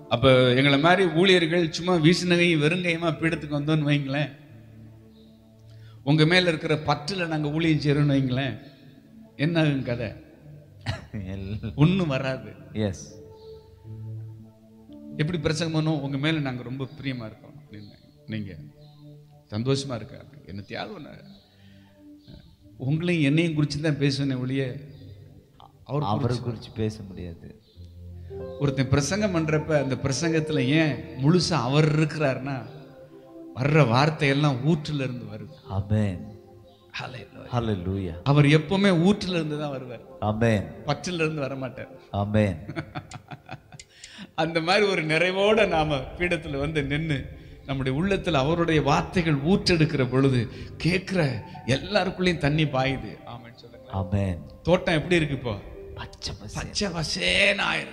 அப்ப எங்களை மாதிரி ஊழியர்கள் சும்மா வீசினகையும் வெறுங்கையுமா பீடத்துக்கு வந்தோம்னு வைங்களேன் உங்க மேல இருக்கிற பற்றுல நாங்க ஊழியம் செய்யறோம்னு வைங்களேன் என்ன ஆகும் கதை ஒண்ணும் வராது எஸ் எப்படி பிரசங்கம் பண்ணுவோம் உங்க மேல நாங்க ரொம்ப பிரியமா இருக்கோம் அப்படின்னு நீங்க சந்தோஷமா இருக்க என்ன தியாகம் நான். உங்களையும் என்னையும் குறித்து தான் பேசுவேனே ஒழிய அவர் அவரை குறித்து பேச முடியாது ஒருத்தன் பிரசங்கம் பண்றப்ப அந்த பிரசங்கத்துல ஏன் முழுசா அவர் இருக்கிறாருன்னா வர்ற வார்த்தையெல்லாம் ஊற்றுல இருந்து வருது அமேன் Hallelujah. ஹalleluya அவர் எப்பவுமே ஊற்றுல இருந்து தான் வருவார் அமேன் பற்றுல இருந்து வர மாட்டார் அமேன் அந்த மாதிரி ஒரு நிறைவோட நாம பீடத்துல வந்து நின்னு நம்முடைய உள்ளத்துல அவருடைய வார்த்தைகள் ஊற்றெடுக்கிற பொழுது கேட்கிற எல்லாருக்குள்ளேயும் தண்ணி பாயுது ஆமான்னு சொல்லுங்க அமேன் தோட்டம் எப்படி இருக்கு இப்போ பச்சை பசே பச்சை வசேன்னு ஆயிரும்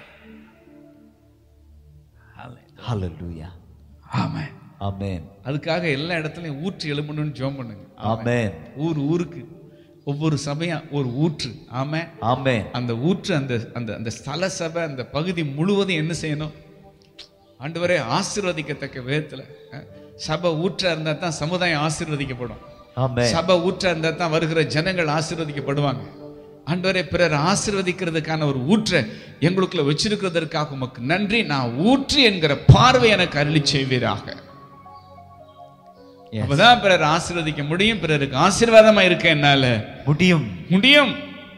ஹalleluya ஆமாம் அமேன் அதுக்காக எல்லா இடத்துலயும் ஊற்று எழும்பணும்னு ஜோம் பண்ணுங்க அமேன் ஊர் ஊருக்கு ஒவ்வொரு சபையா ஒரு ஊற்று ஆமா அமேன் அந்த ஊற்று அந்த அந்த அந்த ஸ்தல சபை அந்த பகுதி முழுவதும் என்ன செய்யணும் ஆண்டவரே ஆசீர்வதிக்கத்தக்க விதத்துல அஹ், சபை ஊற்றா இருந்தா தான் சமுதாயம் ஆசீர்வதிக்கப்படும் அமேன் சபை ஊற்றா இருந்தா தான் வருகிற ஜனங்கள் ஆசீர்வதிக்கப்படுவாங்க ஆண்டவரே பிறர் ஆசீர்வதிக்கிறதுக்கான ஒரு ஊற்றை எங்களுக்குள்ள வச்சிருக்கிறதற்காக உமக்கு நன்றி நான் ஊற்று என்கிற பார்வை எனக்கு அருளி செய்வீராக Yes. அப்பதான் பிறர் ஆசீர்வதிக்க முடியும் பிறருக்கு ஆசீர்வாதமா இருக்க என்னால முடியும் முடியும்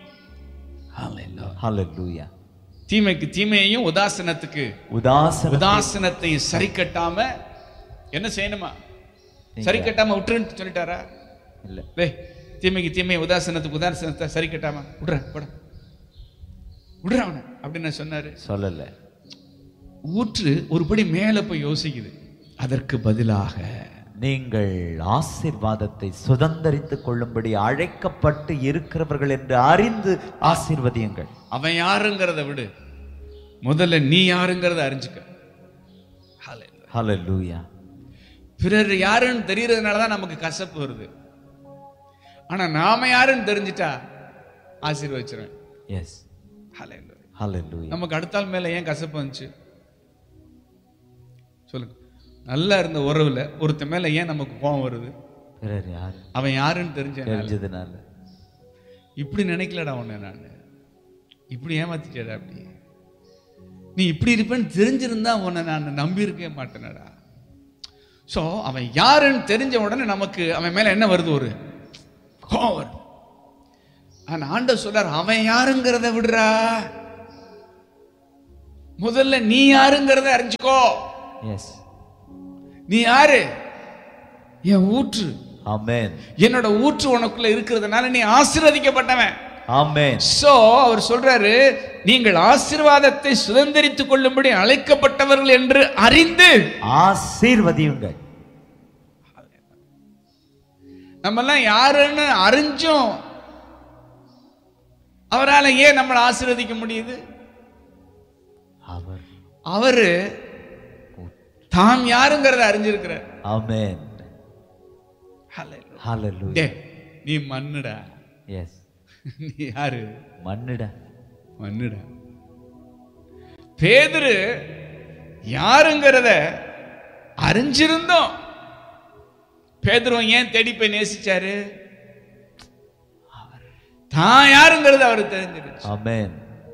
ஹalleluya தீமைக்கு தீமையையும் உதாசனத்துக்கு உதாசன உதாசனத்தை சரி கட்டாம என்ன செய்யணுமா சரி கட்டாம விட்டுருன்னு சொல்லிட்டாரா இல்ல டேய் தீமைக்கு தீமை உதாசனத்துக்கு உதாசனத்தை சரி கட்டாம விடுற போட விடுற அவனை அப்படின்னு சொன்னாரு சொல்லல ஊற்று ஒருபடி மேல போய் யோசிக்குது அதற்கு பதிலாக நீங்கள் ஆசீர்வாதத்தை சுதந்தரித்துக் கொள்ளும்படி அழைக்கப்பட்டு இருக்கிறவர்கள் என்று அறிந்து ஆசீர்வதியுங்கள் அவன் யாருங்கிறத விடு முதல்ல நீ யாருங்கிறத அறிஞ்சுக்க Hallelujah. ஹalleluya பிறர் யாருன்னு தெரியறதுனால தான் நமக்கு கசப்பு வருது ஆனா நாம யாருன்னு தெரிஞ்சிட்டா ஆசீர்வச்சிருவேன் எஸ் Hallelujah. ஹalleluya நமக்கு அடுத்தால் மேல ஏன் கசப்பு வந்துச்சு சொல்லுங்க நல்லா இருந்த உறவுல ஒருத்தன் மேல ஏன் நமக்கு கோவம் வருது பிறர் யார் அவன் யாருன்னு தெரிஞ்ச தெரிஞ்சதுனால இப்படி நினைக்கலடா உன்னை நான் இப்படி ஏமாத்திட்டடா அப்படி நீ இப்படி இருப்பேன்னு தெரிஞ்சிருந்தா உன்னை நான் நம்பி இருக்கவே மாட்டேனடா ஸோ அவன் யாருன்னு தெரிஞ்ச உடனே நமக்கு அவன் மேல என்ன வருது ஒரு கோவம் வருது ஆனா ஆண்டவர் சொல்றார் அவன் யாருங்கிறத விடுறா முதல்ல நீ யாருங்கிறத அறிஞ்சுக்கோ எஸ் நீ யாரு என் ஊற்று ஆமென் என்னோட ஊற்று உனக்குள்ள இருக்கிறதுனால நீ ஆசீர்வதிக்கப்பட்டவன் ஆமென் சோ அவர் சொல்றாரு நீங்கள் ஆசீர்வாதத்தை சுதந்திரித்துக் கொள்ளும்படி அழைக்கப்பட்டவர்கள் என்று அறிந்து ஆசீர்வதியுங்கள் நம்ம எல்லாம் யாருன்னு அறிஞ்சும் அவரால ஏன் நம்மளை ஆசீர்வதிக்க முடியுது அவர் அவரு தாம் யாருங்கிறத அறிஞ்சிருக்கிறார் ஆமென் Hallelujah. ஹalleluya டேய், நீ மண்ணுடா எஸ் நீ யாரு மண்ணிட மண்ணுடா பேதுரு யாருங்கிறத அறிஞ்சிருந்தோம் பேதுருவன் ஏன் தேடி போய் நேசிச்சாரு தான் யாருங்கிறது அவருக்கு தெரிஞ்சிருச்சு ஆமென்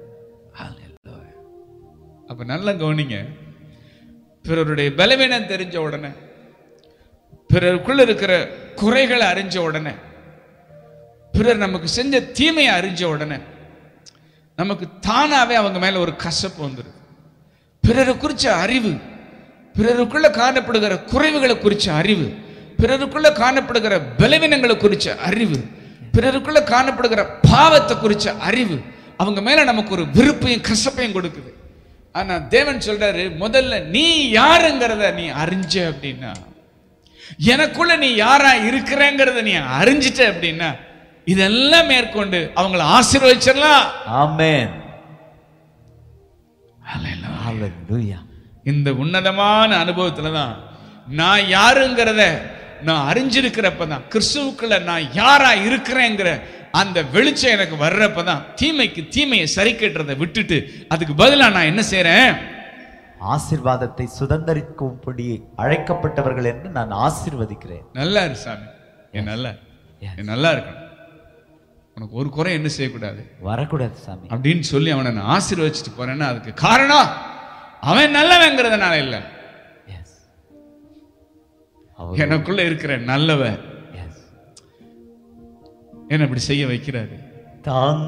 அப்ப நல்லா கவனிங்க பிறருடைய பலவீனம் தெரிஞ்ச உடனே பிறருக்குள்ள இருக்கிற குறைகளை அறிஞ்ச உடனே பிறர் நமக்கு செஞ்ச தீமையை அறிஞ்ச உடனே நமக்கு தானாவே அவங்க மேல ஒரு கசப்பு வந்துடும் பிறரை குறிச்ச அறிவு பிறருக்குள்ள காணப்படுகிற குறைவுகளை குறிச்ச அறிவு பிறருக்குள்ள காணப்படுகிற பலவீனங்களை குறிச்ச அறிவு பிறருக்குள்ள காணப்படுகிற பாவத்தை குறிச்ச அறிவு அவங்க மேல நமக்கு ஒரு விருப்பையும் கசப்பையும் கொடுக்குது ஆனா தேவன் சொல்றாரு முதல்ல நீ யாருங்கிறத நீ அறிஞ்ச அப்படின்னா எனக்குள்ள நீ யாரா இருக்கிறேங்கிறத நீ அறிஞ்சிட்ட அப்படின்னா இதெல்லாம் மேற்கொண்டு அவங்கள ஆசீர்வதிச்சிடலாம் ஆமென் ஹalleluya இந்த உன்னதமான அனுபவத்துல தான் நான் யாருங்கிறத நான் அறிஞ்சிருக்கிறப்ப தான் கிறிஸ்துவுக்குள்ள நான் யாரா இருக்கிறேங்கிற அந்த வெளிச்சம் எனக்கு வர்றப்ப தான் தீமைக்கு தீமையை சரி கட்டுறதை விட்டுட்டு அதுக்கு பதிலா நான் என்ன செய்றேன் ஆசீர்வாதத்தை சுதந்தரிக்கும்படி அழைக்கப்பட்டவர்கள் என்று நான் ஆசீர்வதிக்கிறேன் நல்லா இரு சாமி என் நல்லா இரு. Yes. என் நல்லா இருக்கணும் உனக்கு ஒரு குறை என்ன செய்யக்கூடாது வரக்கூடாது சாமி அப்படின்னு சொல்லி அவனை நான் ஆசீர்வதிச்சுட்டு போறேன்னா அதுக்கு காரணம் அவன் நல்லவங்கிறதுனால இல்ல எஸ் அவர் எனக்குள்ள இருக்கிற நல்லவன் எஸ் என்ன இப்படி செய்ய வைக்கிறாரு தான்